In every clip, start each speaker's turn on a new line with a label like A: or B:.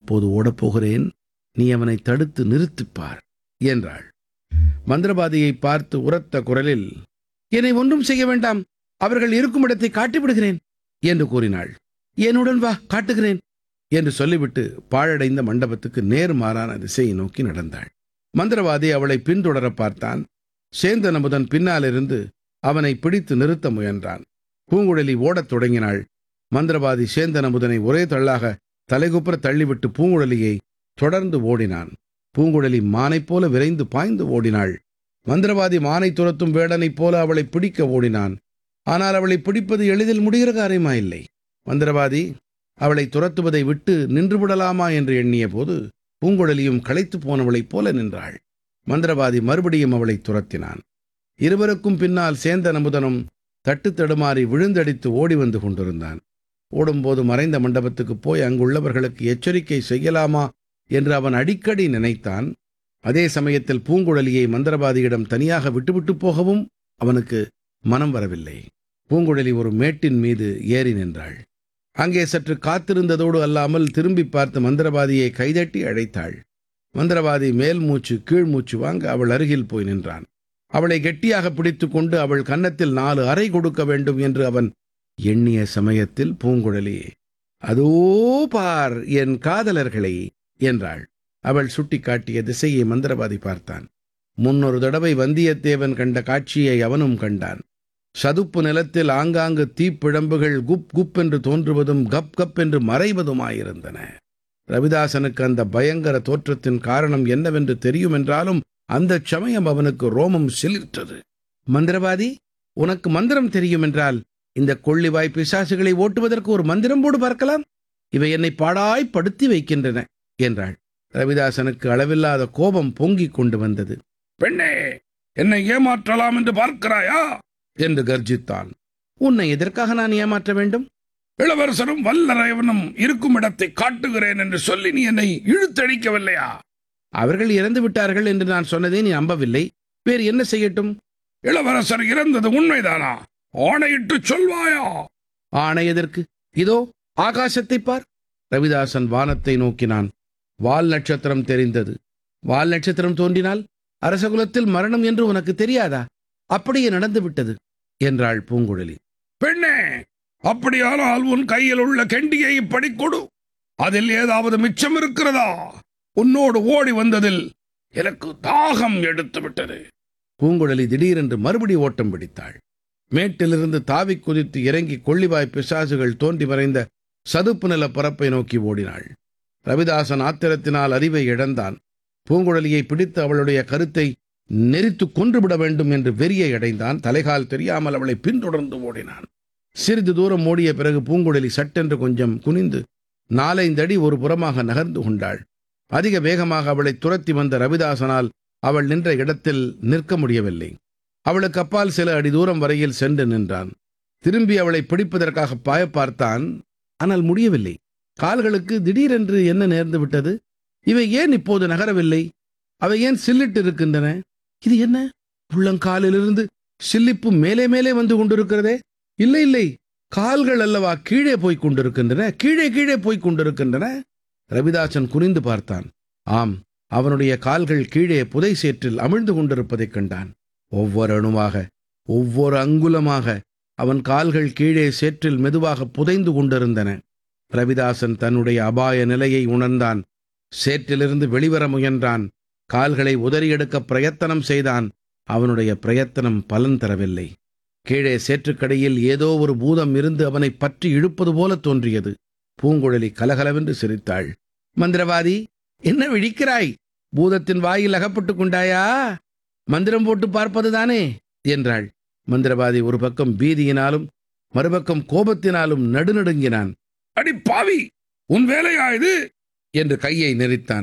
A: இப்போது ஓடப்போகிறேன் நீ அவனை தடுத்து நிறுத்திப்பார் என்றாள் மந்திரவாதியை பார்த்து உரத்த குரலில் என்னை ஒன்றும் செய்ய வேண்டாம் அவர்கள் இருக்கும் இடத்தை காட்டிவிடுகிறேன் என்று கூறினாள் என்னுடன் வா காட்டுகிறேன் என்று சொல்லிவிட்டு பாழடைந்த மண்டபத்துக்கு நேர்மாறான திசையை நோக்கி நடந்தாள் மந்திரவாதி அவளை பின்தொடர பார்த்தான் சேந்தன் அமுதன் பின்னாலிருந்து அவனை பிடித்து நிறுத்த முயன்றான் பூங்குழலி ஓடத் தொடங்கினாள் மந்திரவாதி சேந்தன் அமுதனை ஒரே தள்ளாக தலைகுப்புற தள்ளிவிட்டு பூங்குழலியை தொடர்ந்து ஓடினான் பூங்குழலி மானைப் போல விரைந்து பாய்ந்து ஓடினாள் மந்திரவாதி மானை துரத்தும் வேடனைப் போல அவளை பிடிக்க ஓடினான் ஆனால் அவளை பிடிப்பது எளிதில் முடிகிற காரியமா இல்லை மந்திரவாதி அவளை துரத்துவதை விட்டு நின்று விடலாமா என்று எண்ணிய போது பூங்குழலியும் களைத்து போனவளைப் போல நின்றாள் மந்திரவாதி மறுபடியும் அவளை துரத்தினான் இருவருக்கும் பின்னால் சேந்த நமுதனும் தட்டு தடுமாறி விழுந்தடித்து ஓடி வந்து கொண்டிருந்தான் ஓடும்போது மறைந்த மண்டபத்துக்கு போய் அங்குள்ளவர்களுக்கு எச்சரிக்கை செய்யலாமா என்று அவன் அடிக்கடி நினைத்தான் அதே சமயத்தில் பூங்குழலியை மந்திரவாதியிடம் தனியாக விட்டுவிட்டு போகவும் அவனுக்கு மனம் வரவில்லை பூங்குழலி ஒரு மேட்டின் மீது ஏறி நின்றாள் அங்கே சற்று காத்திருந்ததோடு அல்லாமல் திரும்பி பார்த்து மந்திரவாதியை கைதட்டி அழைத்தாள் மந்திரவாதி மேல் மூச்சு கீழ் மூச்சு வாங்க அவள் அருகில் போய் நின்றான் அவளை கெட்டியாக பிடித்துக் கொண்டு அவள் கன்னத்தில் நாலு அறை கொடுக்க வேண்டும் என்று அவன் எண்ணிய சமயத்தில் பூங்குழலி அதோ பார் என் காதலர்களை என்றாள் அவள் சுட்டிக்காட்டிய திசையை மந்திரவாதி பார்த்தான் முன்னொரு தடவை வந்தியத்தேவன் கண்ட காட்சியை அவனும் கண்டான் சதுப்பு நிலத்தில் ஆங்காங்கு தீப்பிழம்புகள் குப் குப் என்று தோன்றுவதும் கப் கப் என்று மறைவதுமாயிருந்தன ரவிதாசனுக்கு அந்த பயங்கர தோற்றத்தின் காரணம் என்னவென்று தெரியும் என்றாலும் அந்தச் சமயம் அவனுக்கு ரோமம் சிலிர்த்தது மந்திரவாதி உனக்கு மந்திரம் தெரியும் என்றால் இந்த கொள்ளிவாய் பிசாசுகளை ஓட்டுவதற்கு ஒரு மந்திரம் போடு பார்க்கலாம் இவை என்னை பாடாய் படுத்தி வைக்கின்றன என்றாள் ரவிதாசனுக்கு அளவில்லாத கோபம் பொங்கிக் கொண்டு வந்தது
B: பெண்ணே என்னை ஏமாற்றலாம் என்று பார்க்கிறாயா
A: என்று கர்ஜித்தான் உன்னை எதற்காக நான் ஏமாற்ற வேண்டும்
B: இளவரசரும் வல்லரைவனும் இருக்கும் இடத்தை காட்டுகிறேன் என்று சொல்லி நீ என்னை இழுத்தடிக்கவில்லையா
A: அவர்கள் இறந்து விட்டார்கள் என்று நான் சொன்னதை நீ நம்பவில்லை வேறு என்ன செய்யட்டும்
B: இளவரசர் இறந்தது உண்மைதானா ஆணையிட்டு சொல்வாயா
A: ஆணை எதற்கு இதோ ஆகாசத்தை பார் ரவிதாசன் வானத்தை நோக்கினான் வால் நட்சத்திரம் தெரிந்தது வால் நட்சத்திரம் தோன்றினால் அரசகுலத்தில் மரணம் என்று உனக்கு தெரியாதா அப்படியே நடந்து விட்டது என்றாள் பூங்குழலி
B: பெண்ணே அப்படியானால் உன் கையில் உள்ள கெண்டியை இப்படி கொடு அதில் ஏதாவது மிச்சம் இருக்கிறதா உன்னோடு ஓடி வந்ததில் எனக்கு தாகம் எடுத்து விட்டது
A: பூங்குழலி திடீரென்று மறுபடி ஓட்டம் பிடித்தாள் மேட்டிலிருந்து தாவிக் குதித்து இறங்கி கொள்ளிவாய் பிசாசுகள் தோன்றி மறைந்த சதுப்பு நில பரப்பை நோக்கி ஓடினாள் ரவிதாசன் ஆத்திரத்தினால் அறிவை இழந்தான் பூங்குழலியை பிடித்து அவளுடைய கருத்தை நெரித்து கொன்றுவிட வேண்டும் என்று வெறியை அடைந்தான் தலைகால் தெரியாமல் அவளை பின்தொடர்ந்து ஓடினான் சிறிது தூரம் ஓடிய பிறகு பூங்குழலி சட்டென்று கொஞ்சம் குனிந்து நாலைந்தடி ஒரு புறமாக நகர்ந்து கொண்டாள் அதிக வேகமாக அவளை துரத்தி வந்த ரவிதாசனால் அவள் நின்ற இடத்தில் நிற்க முடியவில்லை அவளுக்கு அப்பால் சில அடி தூரம் வரையில் சென்று நின்றான் திரும்பி அவளை பிடிப்பதற்காக பாய பார்த்தான் ஆனால் முடியவில்லை கால்களுக்கு திடீரென்று என்ன நேர்ந்து விட்டது இவை ஏன் இப்போது நகரவில்லை அவை ஏன் சில்லிட்டு இருக்கின்றன இது என்ன உள்ளங்காலிலிருந்து சில்லிப்பு மேலே மேலே வந்து கொண்டிருக்கிறதே இல்லை இல்லை கால்கள் அல்லவா கீழே போய்க் கொண்டிருக்கின்றன கீழே கீழே போய்க் கொண்டிருக்கின்றன ரவிதாசன் குறிந்து பார்த்தான் ஆம் அவனுடைய கால்கள் கீழே புதை சேற்றில் அமிழ்ந்து கொண்டிருப்பதைக் கண்டான் ஒவ்வொரு அணுவாக ஒவ்வொரு அங்குலமாக அவன் கால்கள் கீழே சேற்றில் மெதுவாக புதைந்து கொண்டிருந்தன ரவிதாசன் தன்னுடைய அபாய நிலையை உணர்ந்தான் சேற்றிலிருந்து வெளிவர முயன்றான் கால்களை உதறியெடுக்க பிரயத்தனம் செய்தான் அவனுடைய பிரயத்தனம் பலன் தரவில்லை கீழே சேற்றுக்கடையில் ஏதோ ஒரு பூதம் இருந்து அவனை பற்றி இழுப்பது போல தோன்றியது பூங்குழலி கலகலவென்று சிரித்தாள் மந்திரவாதி என்ன விழிக்கிறாய் பூதத்தின் வாயில் அகப்பட்டுக் கொண்டாயா மந்திரம் போட்டு பார்ப்பதுதானே என்றாள் மந்திரவாதி ஒரு பக்கம் பீதியினாலும் மறுபக்கம் கோபத்தினாலும் நடுநடுங்கினான்
B: அடி பாவி உன் வேலையா இது
A: என்று கையை நெரித்தான்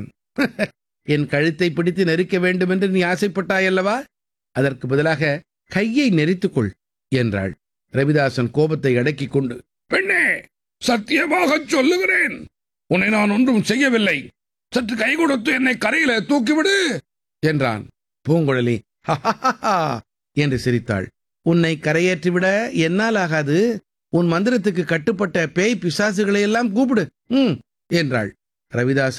A: என் கழுத்தை பிடித்து நெரிக்க வேண்டும் என்று நீ ஆசைப்பட்டாயல்லவா அதற்கு பதிலாக கையை நெரித்துக்கொள் என்றாள் ரவிதாசன் கோபத்தை அடக்கிக் கொண்டு
B: பெண்ணே சத்தியமாகச் சொல்லுகிறேன் உன்னை நான் ஒன்றும் செய்யவில்லை சற்று கை கொடுத்து என்னை கரையில தூக்கிவிடு
A: என்றான் பூங்குழலி "ஹஹஹஹா" என்று சிரித்தாள் உன்னை கரையேற்றிவிட என்னால் ஆகாது உன் மந்திரத்துக்கு கட்டுப்பட்ட பேய் பிசாசுகளை எல்லாம் கூப்பிடு ம் என்றாள் ரவிதாசன்